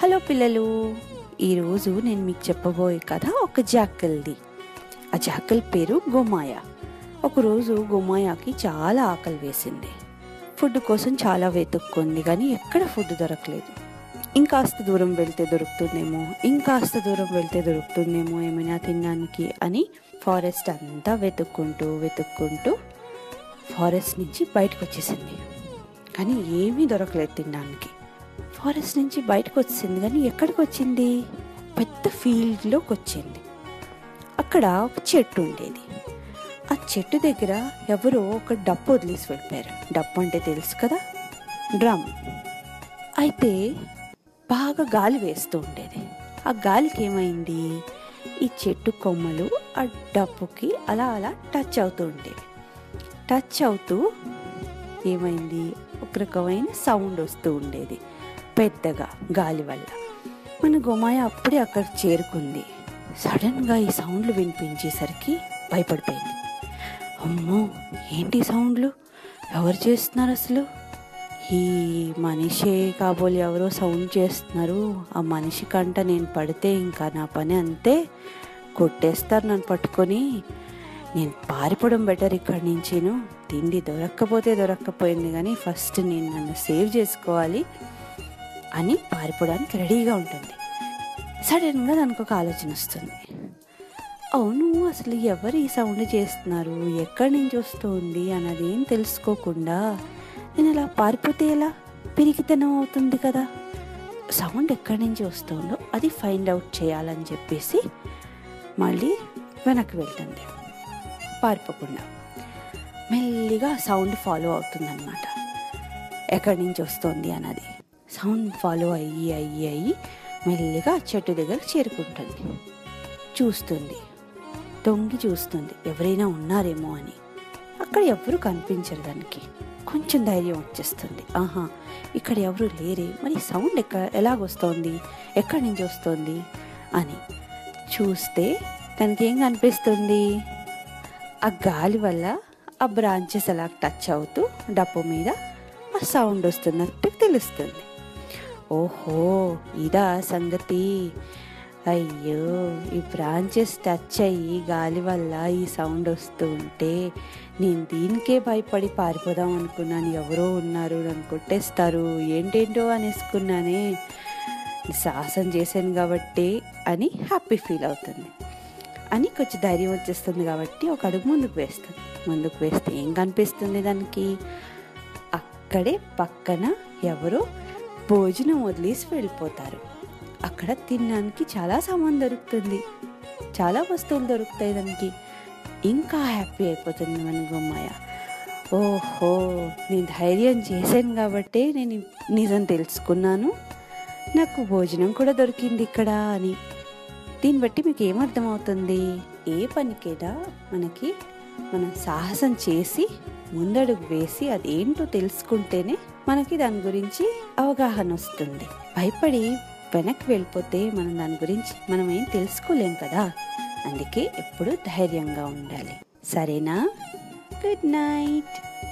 hello పిల్లలు ఈరోజు నేను మీకు చెప్పబోయే కథ ఒక జాకల్ది ఆ జాకల్ పేరు గోమాయ ఒకరోజు గోమాయాకి చాలా ఆకలి వేసింది ఫుడ్ కోసం చాలా వెతుక్కుంది కానీ ఎక్కడ ఫుడ్ దొరకలేదు ఇంకాస్త దూరం వెళ్తే దొరుకుతుందేమో ఇంకాస్త దూరం వెళ్తే దొరుకుతుందేమో ఏమైనా తినడానికి అని ఫారెస్ట్ అంతా వెతుక్కుంటూ వెతుక్కుంటూ ఫారెస్ట్ నుంచి బయటకు వచ్చేసింది కానీ ఏమీ దొరకలేదు తినడానికి ఫారెస్ట్ నుంచి బయటకు వచ్చింది కానీ ఎక్కడికి వచ్చింది పెద్ద ఫీల్డ్లోకి వచ్చింది అక్కడ ఒక చెట్టు ఉండేది ఆ చెట్టు దగ్గర ఎవరో ఒక డప్పు వదిలేసి వెళ్ళిపోయారు డప్పు అంటే తెలుసు కదా డ్రమ్ అయితే బాగా గాలి వేస్తూ ఉండేది ఆ గాలికి ఏమైంది ఈ చెట్టు కొమ్మలు ఆ డప్పుకి అలా అలా టచ్ అవుతూ ఉండేవి టచ్ అవుతూ ఏమైంది ఒక రకమైన సౌండ్ వస్తూ ఉండేది పెద్దగా గాలి వల్ల మన గోమాయ అప్పుడే అక్కడ చేరుకుంది సడన్గా ఈ సౌండ్లు వినిపించేసరికి భయపడిపోయింది అమ్మో ఏంటి ఈ సౌండ్లు ఎవరు చేస్తున్నారు అసలు ఈ మనిషే కాబోలు ఎవరో సౌండ్ చేస్తున్నారు ఆ మనిషి కంట నేను పడితే ఇంకా నా పని అంతే కొట్టేస్తారు నన్ను పట్టుకొని నేను పారిపోవడం బెటర్ ఇక్కడి నుంచిను తిండి దొరక్కపోతే దొరక్కపోయింది కానీ ఫస్ట్ నేను నన్ను సేవ్ చేసుకోవాలి అని పారిపోవడానికి రెడీగా ఉంటుంది సడన్గా దానికి ఒక ఆలోచన వస్తుంది అవును అసలు ఎవరు ఈ సౌండ్ చేస్తున్నారు ఎక్కడి నుంచి వస్తుంది అన్నది ఏం తెలుసుకోకుండా నేను ఇలా పారిపోతే ఎలా పిరికితనం అవుతుంది కదా సౌండ్ ఎక్కడి నుంచి వస్తుందో అది ఫైండ్ అవుట్ చేయాలని చెప్పేసి మళ్ళీ వెనక్కి వెళ్తుంది పారిపోకుండా మెల్లిగా సౌండ్ ఫాలో అవుతుందన్నమాట ఎక్కడి నుంచి వస్తుంది అన్నది సౌండ్ ఫాలో అయ్యి అయ్యి అయ్యి మెల్లిగా చెట్టు దగ్గర చేరుకుంటుంది చూస్తుంది తొంగి చూస్తుంది ఎవరైనా ఉన్నారేమో అని అక్కడ ఎవరు కనిపించరు దానికి కొంచెం ధైర్యం వచ్చేస్తుంది ఆహా ఇక్కడ ఎవరు లేరే మరి సౌండ్ ఎక్క ఎలాగొస్తోంది ఎక్కడి నుంచి వస్తుంది అని చూస్తే దానికి ఏం కనిపిస్తుంది ఆ గాలి వల్ల ఆ బ్రాంచెస్ అలా టచ్ అవుతూ డప్పు మీద ఆ సౌండ్ వస్తున్నట్టు తెలుస్తుంది ఓహో ఇదా సంగతి అయ్యో ఈ బ్రాంచెస్ టచ్ అయ్యి గాలి వల్ల ఈ సౌండ్ వస్తూ ఉంటే నేను దీనికే భయపడి పారిపోదాం అనుకున్నాను ఎవరో ఉన్నారు నన్ను కొట్టేస్తారు ఏంటేంటో అనేసుకున్నానే సాహసం చేశాను కాబట్టి అని హ్యాపీ ఫీల్ అవుతుంది అని కొంచెం ధైర్యం వచ్చేస్తుంది కాబట్టి ఒక అడుగు ముందుకు వేస్తుంది ముందుకు వేస్తే ఏం కనిపిస్తుంది దానికి అక్కడే పక్కన ఎవరో భోజనం వదిలేసి వెళ్ళిపోతారు అక్కడ తినడానికి చాలా సామాన్ దొరుకుతుంది చాలా వస్తువులు దొరుకుతాయి దానికి ఇంకా హ్యాపీ అయిపోతుంది మన గుమ్మాయ ఓహో నేను ధైర్యం చేశాను కాబట్టి నేను నిజం తెలుసుకున్నాను నాకు భోజనం కూడా దొరికింది ఇక్కడ అని దీన్ని బట్టి మీకు ఏమర్థమవుతుంది ఏ పనికైనా మనకి మనం సాహసం చేసి ముందడుగు వేసి అదేంటో తెలుసుకుంటేనే మనకి దాని గురించి అవగాహన వస్తుంది భయపడి వెనక్కి వెళ్ళిపోతే మనం దాని గురించి మనం ఏం తెలుసుకోలేం కదా అందుకే ఎప్పుడు ధైర్యంగా ఉండాలి సరేనా గుడ్ నైట్